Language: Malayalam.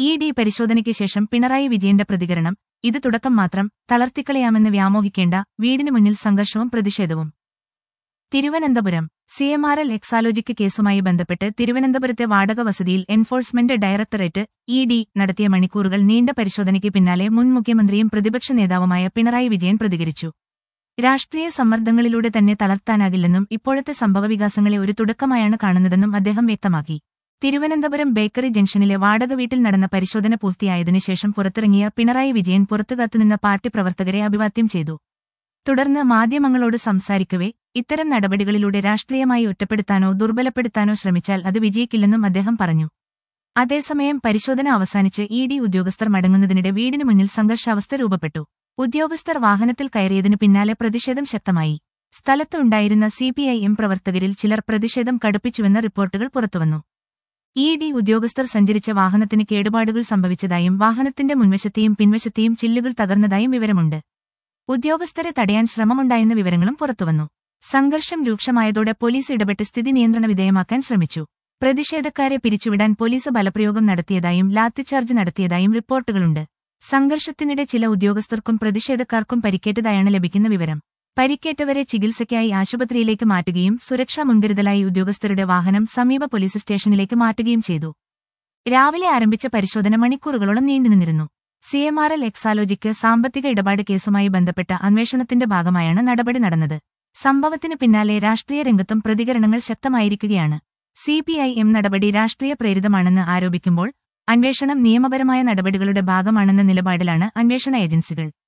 ഇ ഡി പരിശോധനയ്ക്ക് ശേഷം പിണറായി വിജയന്റെ പ്രതികരണം ഇത് തുടക്കം മാത്രം തളർത്തിക്കളയാമെന്ന് വ്യാമോഹിക്കേണ്ട വീടിനു മുന്നിൽ സംഘർഷവും പ്രതിഷേധവും Thiruvananthapuram C M R L Exalogic കേസുമായി ബന്ധപ്പെട്ട് തിരുവനന്തപുരത്തെ വാടക വസതിയിൽ എൻഫോഴ്സ്മെന്റ് ഡയറക്ടറേറ്റ് ഇ ഡി നടത്തിയ മണിക്കൂറുകൾ നീണ്ട പരിശോധനയ്ക്ക് പിന്നാലെ മുൻ മുഖ്യമന്ത്രിയും പ്രതിപക്ഷ നേതാവുമായ പിണറായി വിജയൻ പ്രതികരിച്ചു രാഷ്ട്രീയ സമ്മർദ്ദങ്ങളിലൂടെ തന്നെ തളർത്താനാകില്ലെന്നും ഇപ്പോഴത്തെ സംഭവവികാസങ്ങളെ ഒരു തുടക്കമായാണ് കാണുന്നതെന്നും അദ്ദേഹം വ്യക്തമാക്കി തിരുവനന്തപുരം ബേക്കറി ജംഗ്ഷനിലെ വാടക വീട്ടിൽ നടന്ന പരിശോധന പൂർത്തിയായതിനു ശേഷം പുറത്തിറങ്ങിയ പിണറായി വിജയൻ പുറത്തുകാത്തുനിന്ന പാർട്ടി പ്രവർത്തകരെ അഭിവാദ്യം ചെയ്തു തുടർന്ന് മാധ്യമങ്ങളോട് സംസാരിക്കവെ ഇത്തരം നടപടികളിലൂടെ രാഷ്ട്രീയമായി ഒറ്റപ്പെടുത്താനോ ദുർബലപ്പെടുത്താനോ ശ്രമിച്ചാൽ അത് വിജയിക്കില്ലെന്നും അദ്ദേഹം പറഞ്ഞു അതേസമയം പരിശോധന അവസാനിച്ച് ഇ ഡി ഉദ്യോഗസ്ഥർ മടങ്ങുന്നതിനിടെ വീടിനു മുന്നിൽ സംഘർഷാവസ്ഥ രൂപപ്പെട്ടു ഉദ്യോഗസ്ഥർ വാഹനത്തിൽ കയറിയതിനു പിന്നാലെ പ്രതിഷേധം ശക്തമായി സ്ഥലത്തുണ്ടായിരുന്ന സിപിഐഎം പ്രവർത്തകരിൽ ചിലർ പ്രതിഷേധം കടുപ്പിച്ചുവെന്ന റിപ്പോർട്ടുകൾ പുറത്തുവന്നു ഇ ഡി ഉദ്യോഗസ്ഥർ സഞ്ചരിച്ച വാഹനത്തിന് കേടുപാടുകൾ സംഭവിച്ചതായും വാഹനത്തിന്റെ മുൻവശത്തെയും പിൻവശത്തെയും ചില്ലുകൾ തകർന്നതായും വിവരമുണ്ട് ഉദ്യോഗസ്ഥരെ തടയാൻ ശ്രമമുണ്ടായെന്ന വിവരങ്ങളും പുറത്തുവന്നു സംഘർഷം രൂക്ഷമായതോടെ പോലീസ് ഇടപെട്ട് സ്ഥിതി നിയന്ത്രണ വിധേയമാക്കാൻ ശ്രമിച്ചു പ്രതിഷേധക്കാരെ പിരിച്ചുവിടാൻ പോലീസ് ബലപ്രയോഗം നടത്തിയതായും ലാത്തിച്ചാർജ് നടത്തിയതായും റിപ്പോർട്ടുകളുണ്ട് സംഘർഷത്തിനിടെ ചില ഉദ്യോഗസ്ഥർക്കും പ്രതിഷേധക്കാർക്കും പരിക്കേറ്റതായാണ് ലഭിക്കുന്ന വിവരം പരിക്കേറ്റവരെ ചികിത്സയ്ക്കായി ആശുപത്രിയിലേക്ക് മാറ്റുകയും സുരക്ഷാ മുൻകരുതലായി ഉദ്യോഗസ്ഥരുടെ വാഹനം സമീപ പോലീസ് സ്റ്റേഷനിലേക്ക് മാറ്റുകയും ചെയ്തു രാവിലെ ആരംഭിച്ച പരിശോധന മണിക്കൂറുകളോളം നീണ്ടുനിന്നിരുന്നു C M R L Exalogic സാമ്പത്തിക ഇടപാട് കേസുമായി ബന്ധപ്പെട്ട അന്വേഷണത്തിന്റെ ഭാഗമായാണ് നടപടി നടന്നത് സംഭവത്തിന് പിന്നാലെ രാഷ്ട്രീയ രംഗത്തും പ്രതികരണങ്ങൾ ശക്തമായിരിക്കുകയാണ് സിപിഐഎം നടപടി രാഷ്ട്രീയ പ്രേരിതമാണെന്ന് ആരോപിക്കുമ്പോൾ അന്വേഷണം നിയമപരമായ നടപടികളുടെ ഭാഗമാണെന്ന നിലപാടിലാണ് അന്വേഷണ ഏജൻസികൾ